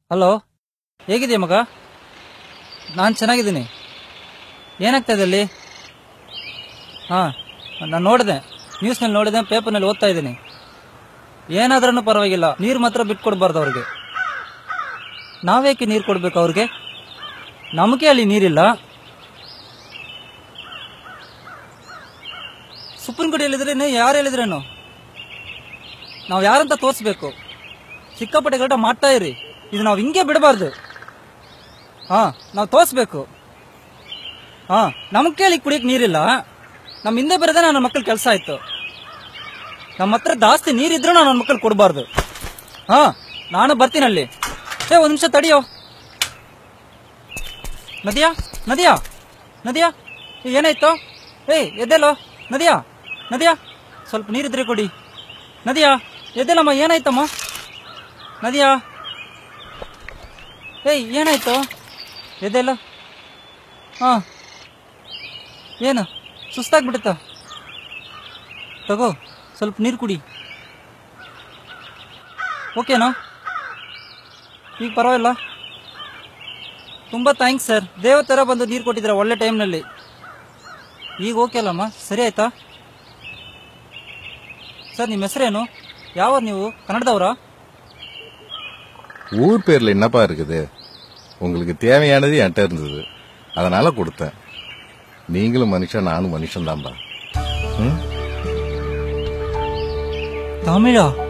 hello ಹೇಗಿದೆಯಾ ಮಗ ನಾನು ಚೆನ್ನಾಗಿದ್ದೀನಿ ಏನಾಗ್ತಾ ಇದೆ ಅಲ್ಲಿ ಹಾಂ ನಾನು ನೋಡಿದೆ ನ್ಯೂಸ್ನಲ್ಲಿ ನೋಡಿದೆ ಪೇಪರ್ನಲ್ಲಿ ಓದ್ತಾ ಇದ್ದೀನಿ ಏನಾದ್ರೂ ಪರವಾಗಿಲ್ಲ ನೀರು ಮಾತ್ರ ಬಿಟ್ಕೊಡ್ಬಾರ್ದು ಅವ್ರಿಗೆ ನಾವೇಕೆ ನೀರು ಕೊಡ್ಬೇಕು ಅವ್ರಿಗೆ ನಮಗೆ ಅಲ್ಲಿ ನೀರಿಲ್ಲ ಸುಪ್ರೀಂ ಕೋರ್ಟ್ ಹೇಳಿದ್ರೇನು ಯಾರು ಹೇಳಿದ್ರೇನು ನಾವು ಯಾರಂತ ತೋರಿಸ್ಬೇಕು ಸಿಕ್ಕಾಪಟ್ಟೆ ಗಲಾಟೆ ಮಾಡ್ತಾ ಇರಿ ಇದು ನಾವು ಹಿಂಗೆ ಬಿಡಬಾರ್ದು ಹಾ ನಾವು ತೋರಿಸ್ಬೇಕು ಹಾ ನಮಗೆ ಕೇಳಿ ಕುಡಿಯಕ್ಕೆ ನೀರಿಲ್ಲ ನಮ್ಮ ಹಿಂದೆ ಬರೋದೇ ನನ್ನ ಮಕ್ಕಳ ಕೆಲಸ ಆಯ್ತು ನಮ್ಮ ಹತ್ರ ಜಾಸ್ತಿ ನೀರಿದ್ರೂ ನಾನು ನನ್ನ ಮಕ್ಕಳು ಕೊಡಬಾರ್ದು ಹಾ ನಾನು ಬರ್ತೀನಿ ಅಲ್ಲಿ ಏ ಒಂದು ನಿಮಿಷ ತಡಿಯೋ ನದಿಯಾ ನದಿಯಾ ನದಿಯಾ ಏ, ಏನಾಯ್ತು ಏಯ್ ಎದ್ದೆಲ್ಲೋ ನದಿಯಾ ನದಿಯಾ ಸ್ವಲ್ಪ ನೀರಿದ್ರೆ ಕೊಡಿ ನದಿಯಾ ಎದ್ದೆಲ್ಲಮ್ಮ ಏನಾಯ್ತಮ್ಮ ನದಿಯಾ ಏಯ್ ಏನಾಯ್ತು ಎದ್ದೆಲ್ಲ ಹಾ ಏನು ಸುಸ್ತಾಗ್ಬಿಡುತ್ತಾ ತಗೋ ಸ್ವಲ್ಪ ನೀರು ಕುಡಿ ಓಕೆನಾ ಈಗ ಪರವಾಗಿಲ್ಲ ತುಂಬ ಥ್ಯಾಂಕ್ಸ್ ಸರ್ ದೇವ ಥರ ಬಂದು ನೀರು ಕೊಟ್ಟಿದ್ದೀರಾ ಒಳ್ಳೆ ಟೈಮ್ನಲ್ಲಿ ಈಗ ಓಕೆ ಅಲ್ಲಮ್ಮ ಸರಿ ಆಯ್ತಾ ಸರ್ ನಿಮ್ಮ ಹೆಸರೇನು ಯಾವ ನೀವು ಕನ್ನಡದವರಾ ஊர் பேர்ல என்னப்பா இருக்குது உங்களுக்கு தேவையானது என்கிட்ட இருந்தது அதனால கொடுத்தேன் நீங்களும் மனுஷன் நானும் மனுஷன் தான்பா ತಮಿಳ